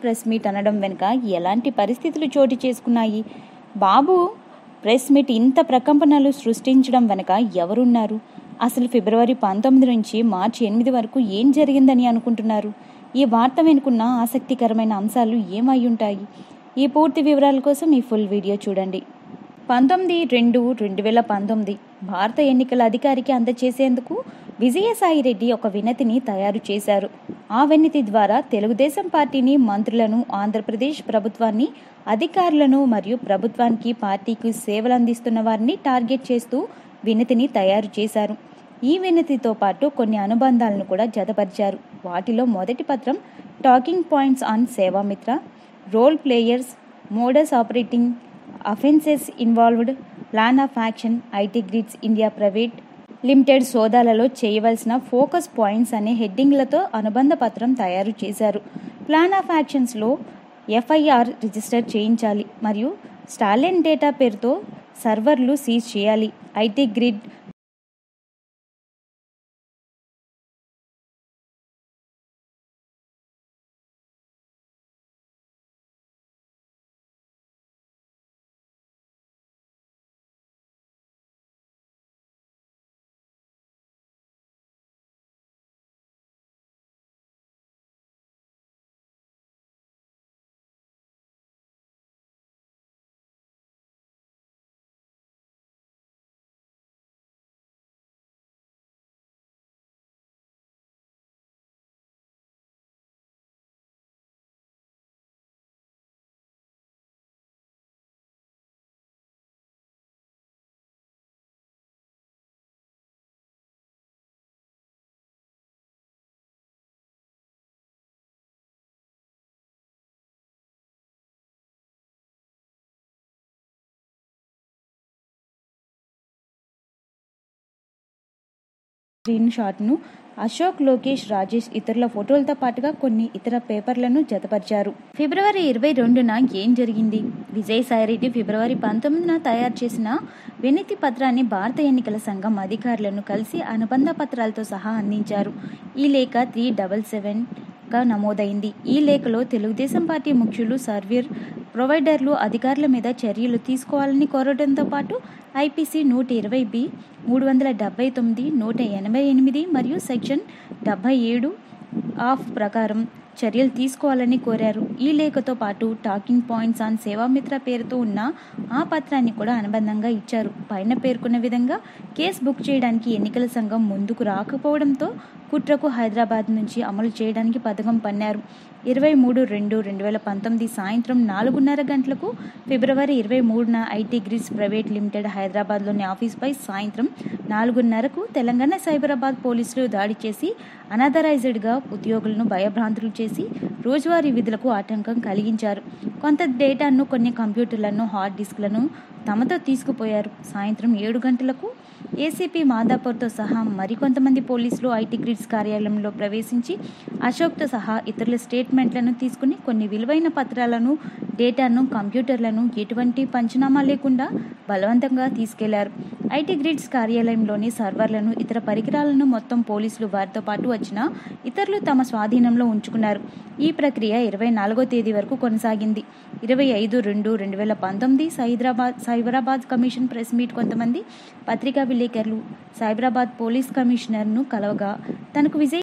press meet అనడం వెనుక ఎలాంటి పరిస్థితులు చోటు చేసుకున్నాయి బాబు ప్రెస్ మీట్ ఇంత ప్రకంపనలు సృష్టించడం వెనుక ఎవరున్నారు అసలు ఫిబ్రవరి పంతొమ్మిది నుంచి మార్చి ఎనిమిది వరకు ఏం జరిగిందని అనుకుంటున్నారు ఈ వార్త వెనుకున్న ఆసక్తికరమైన అంశాలు ఏమై ఉంటాయి ఈ పూర్తి వివరాల కోసం ఈ ఫుల్ వీడియో చూడండి పంతొమ్మిది రెండు రెండు వేల పంతొమ్మిది భారత ఎన్నికల అధికారికి అందజేసేందుకు విజయసాయిరెడ్డి ఒక వినతిని తయారు చేశారు ఆ వినతి ద్వారా తెలుగుదేశం పార్టీని మంత్రులను ఆంధ్రప్రదేశ్ ప్రభుత్వాన్ని అధికారులను మరియు ప్రభుత్వానికి పార్టీకి సేవలు అందిస్తున్న వారిని టార్గెట్ చేస్తూ వినతిని తయారు చేశారు ఈ వినతితో పాటు కొన్ని అనుబంధాలను కూడా జతపరిచారు వాటిలో మొదటి పత్రం talking points on Sevamitra role players modus operandi offenses involved plan of action IT grids India private limited సోదాలలో చేయవలసిన ఫోకస్ పాయింట్స్ అనే హెడ్డింగ్లతో అనుబంధ పత్రం తయారు చేశారు ప్లాన్ ఆఫ్ యాక్షన్స్లో ఎఫ్ఐఆర్ రిజిస్టర్ చేయించాలి మరియు స్టాలిన్ డేటా పేరుతో సర్వర్లు సీజ్ చేయాలి ఐటీ గ్రిడ్ స్క్రీన్ షాట్ను అశోక్ లోకేష్ రాజేష్ ఇతరుల ఫోటోలతో పాటుగా కొన్ని ఇతర పేపర్లను జతపరిచారు ఫిబ్రవరి ఇరవై రెండున ఏం జరిగింది విజయసాయిరెడ్డి ఫిబ్రవరి పంతొమ్మిదిన తయారు చేసిన వినతి పత్రాన్ని భారత ఎన్నికల సంఘం అధికారులను కలిసి అనుబంధ పత్రాలతో సహా అందించారు ఈ లేఖ త్రీ డబల్ సెవెన్ గా నమోదైంది ఈ లేఖలో తెలుగుదేశం పార్టీ ముఖ్యులు సర్వీర్ ప్రొవైడర్లు అధికారుల మీద చర్యలు తీసుకోవాలని కోరడంతో పాటు ఐపీసీ నూట ఇరవై బి మూడు వందల డెబ్బై తొమ్మిది నూట ఎనభై ఎనిమిది మరియు సెక్షన్ డెబ్బై ఏడు ఆఫ్ ప్రకారం చర్యలు తీసుకోవాలని కోరారు ఈ లేఖతో పాటు టాకింగ్ పాయింట్స్ ఆన్ సేవామిత్ర పేరుతో ఉన్న ఆ పత్రాన్ని కూడా అనుబంధంగా ఇచ్చారు పైన పేర్కొన్న విధంగా కేసు బుక్ చేయడానికి ఎన్నికల సంఘం ముందుకు రాకపోవడంతో కుట్రకు హైదరాబాద్ నుంచి అమలు చేయడానికి పథకం పన్నారు ఇరవై మూడు రెండు రెండు వేల పంతొమ్మిది సాయంత్రం నాలుగున్నర గంటలకు ఫిబ్రవరి ఇరవై మూడున ఐటీ గ్రిడ్స్ ప్రైవేట్ లిమిటెడ్ హైదరాబాద్లోని ఆఫీస్పై సాయంత్రం నాలుగున్నరకు తెలంగాణ సైబరాబాద్ పోలీసులు దాడి చేసి అనాథరైజ్డ్గా ఉద్యోగులను భయభ్రాంతులు చేసి రోజువారీ విధులకు ఆటంకం కలిగించారు కొంత డేటాను కొన్ని కంప్యూటర్లను హార్డ్ డిస్క్లను తమతో తీసుకుపోయారు సాయంత్రం ఏడు గంటలకు ఏసీపీ మాదాపూర్తో సహా మరికొంతమంది పోలీసులు ఐటీ గ్రిడ్స్ కార్యాలయంలో ప్రవేశించి అశోక్తో సహా ఇతరుల స్టేట్మెంట్లను తీసుకుని కొన్ని విలువైన పత్రాలను డేటాను కంప్యూటర్లను ఎటువంటి పంచనామా లేకుండా బలవంతంగా తీసుకెళ్లారు ఐటీ గ్రిడ్స్ కార్యాలయంలోని సర్వర్లను ఇతర పరికరాలను మొత్తం పోలీసులు వారితో పాటు వచ్చిన ఇతరులు తమ స్వాధీనంలో ఉంచుకున్నారు ఈ ప్రక్రియ ఇరవై నాలుగో తేదీ వరకు కొనసాగింది ఇరవై ఐదు రెండు రెండు వేల పంతొమ్మిది సైదరాబాద్ సైబరాబాద్ కమిషన్ ప్రెస్ మీట్ కొంతమంది పత్రికా విలేకరులు సైబరాబాద్ పోలీస్ కమిషనర్ను కలవగా తనకు విజయ్